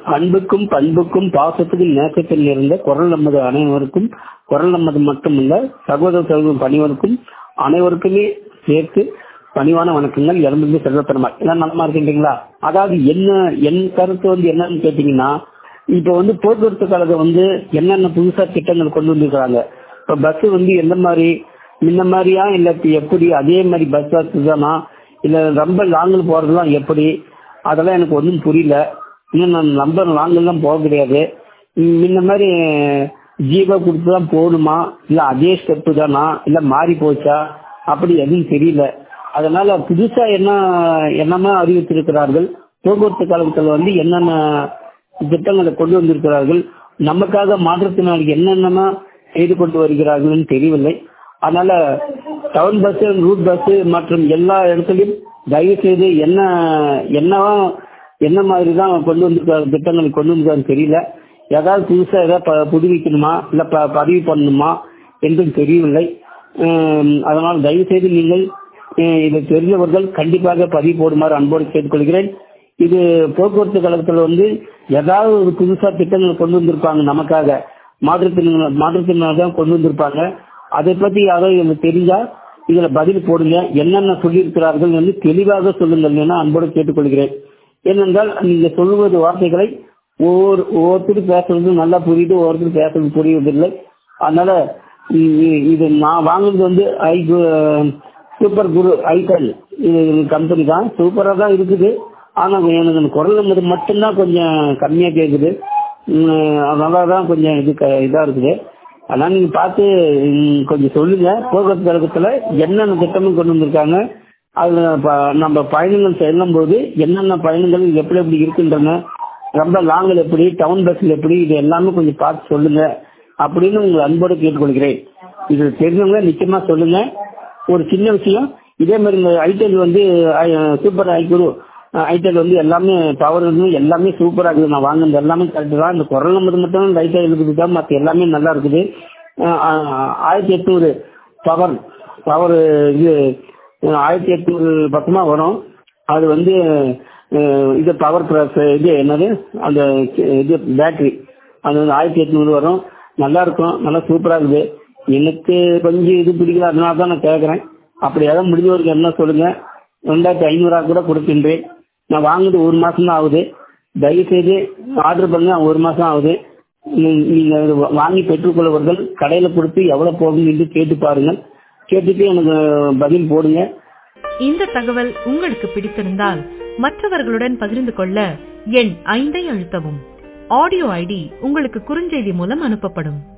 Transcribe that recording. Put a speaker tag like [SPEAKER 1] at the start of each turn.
[SPEAKER 1] அன்புக்கும் பண்புக்கும் பாசத்துக்கும் நேசத்தில் இருந்த குரல் நமது அனைவருக்கும் குரல் நமது மட்டுமல்ல சகோதர சகோதர பணிவருக்கும் அனைவருக்குமே சேர்த்து பணிவான வணக்கங்கள் இறந்து செல்வப்பெருமாள் எல்லாம் நலமா இருக்கின்றீங்களா அதாவது என்ன என் கருத்து வந்து என்னன்னு கேட்டீங்கன்னா இப்ப வந்து போக்குவரத்து கழகம் வந்து என்னென்ன புதுசா திட்டங்கள் கொண்டு வந்திருக்கிறாங்க இப்ப பஸ் வந்து எந்த மாதிரி முன்ன மாதிரியா இல்ல எப்படி அதே மாதிரி பஸ் தானா இல்ல ரொம்ப லாங்கில் போறதுலாம் எப்படி அதெல்லாம் எனக்கு ஒன்றும் புரியல இன்னும் நான் நம்பர் லாங்கெல்லாம் போக கிடையாது முன்ன மாதிரி ஜீவா கொடுத்து தான் போகணுமா இல்ல அதே ஸ்டெப்பு தானா இல்ல மாறி போச்சா அப்படி எதுவும் தெரியல அதனால புதுசா என்ன என்னமா அறிவித்திருக்கிறார்கள் போக்குவரத்து கழகத்தில் வந்து என்னென்ன திட்டங்களை கொண்டு வந்திருக்கிறார்கள் நமக்காக மாற்றத்தினால என்னென்னமா செய்து கொண்டு வருகிறார்கள் தெரியவில்லை அதனால டவுன் பஸ் ரூட் பஸ் மற்றும் எல்லா இடத்துலையும் தயவு செய்து என்ன என்னவா என்ன மாதிரி தான் கொண்டு வந்திருக்காரு திட்டங்களை கொண்டு வந்திருக்காரு தெரியல ஏதாவது புதுசா ஏதாவது புதுப்பிக்கணுமா இல்ல பதிவு பண்ணணுமா என்றும் தெரியவில்லை அதனால் தயவு செய்து நீங்கள் இதை தெரிந்தவர்கள் கண்டிப்பாக பதிவு போடுமாறு அன்போடு கேட்டுக்கொள்கிறேன் இது போக்குவரத்து கழகத்தில் வந்து ஏதாவது ஒரு புதுசா திட்டங்கள் கொண்டு வந்திருப்பாங்க நமக்காக மாற்றுத்திறனாளி மாற்றுத்திறனாளி தான் கொண்டு வந்திருப்பாங்க அதை பத்தி யாராவது எனக்கு தெரிஞ்சா இதுல பதில் போடுங்க என்னென்ன சொல்லியிருக்கிறார்கள் என்று தெளிவாக சொல்லுங்கள் என அன்போடு கேட்டுக்கொள்கிறேன் ஏனென்றால் நீங்க சொல்லுவது வார்த்தைகளை ஒவ்வொரு ஒவ்வொருத்தரும் பேசுறது நல்லா புரியுது ஒவ்வொருத்தரும் பேசுறது புரிவதில்லை அதனால இது நான் வாங்குறது வந்து ஐ சூப்பர் குரு ஐடெல் இது கம்பெனி தான் சூப்பரா தான் இருக்குது ஆனா எனக்கு குரல் நம்பர் மட்டும்தான் கொஞ்சம் கம்மியா கேக்குது அதனால தான் கொஞ்சம் இது இதா இருக்குது அதனால நீங்க பார்த்து கொஞ்சம் சொல்லுங்க போக்குவரத்து கழகத்துல என்னென்ன திட்டமும் கொண்டு வந்திருக்காங்க அதுல நம்ம பயணங்கள் செல்லும் போது என்னென்ன பயணங்கள் எப்படி எப்படி இருக்கின்றன ரொம்ப லாங்கில் எப்படி டவுன் பஸ்ல எப்படி இது எல்லாமே கொஞ்சம் பார்த்து சொல்லுங்க அப்படின்னு உங்களை அன்போடு கேட்டுக்கொள்கிறேன் இது தெரிஞ்சவங்க நிச்சயமா சொல்லுங்க ஒரு சின்ன விஷயம் இதே மாதிரி இந்த ஐடெல் வந்து சூப்பர் ஐகுரு ஐடெல் வந்து எல்லாமே பவர் எல்லாமே சூப்பரா இருக்குது நான் வாங்கினது எல்லாமே கரெக்ட் தான் இந்த குரல் நம்பர் மட்டும் லைட்டா இருக்குது தான் மற்ற எல்லாமே நல்லா இருக்குது ஆயிரத்தி எட்நூறு பவர் பவர் இது ஆயிரத்தி எட்நூறு பக்கமா வரும் அது வந்து இது பவர் பிளஸ் இது என்னது அந்த இது பேட்டரி அது வந்து ஆயிரத்தி எட்நூறு வரும் நல்லா இருக்கும் நல்லா சூப்பரா இருக்குது எனக்கு கொஞ்சம் இது பிடிக்கல அதனால தான் நான் கேட்கறேன் அப்படி ஏதாவது முடிஞ்சவருக்கு என்ன சொல்லுங்க ரெண்டாயிரத்தி ஐநூறுரூவா கூட கொடுக்கின்றேன் நான் வாங்குறது ஒரு மாசம் தான் ஆகுது தயவுசெய்து ஆர்டர் பண்ண ஒரு மாசம் ஆகுது நீங்க வாங்கி பெற்றுக்கொள்வர்கள் கடையில கொடுத்து எவ்வளவு போகும் என்று கேட்டு பாருங்கள் கேட்டுட்டு எனக்கு பதில் போடுங்க
[SPEAKER 2] இந்த தகவல் உங்களுக்கு பிடித்திருந்தால் மற்றவர்களுடன் பகிர்ந்து கொள்ள எண் ஐந்தை அழுத்தவும் ஆடியோ ஐடி உங்களுக்கு குறுஞ்செய்தி மூலம் அனுப்பப்படும்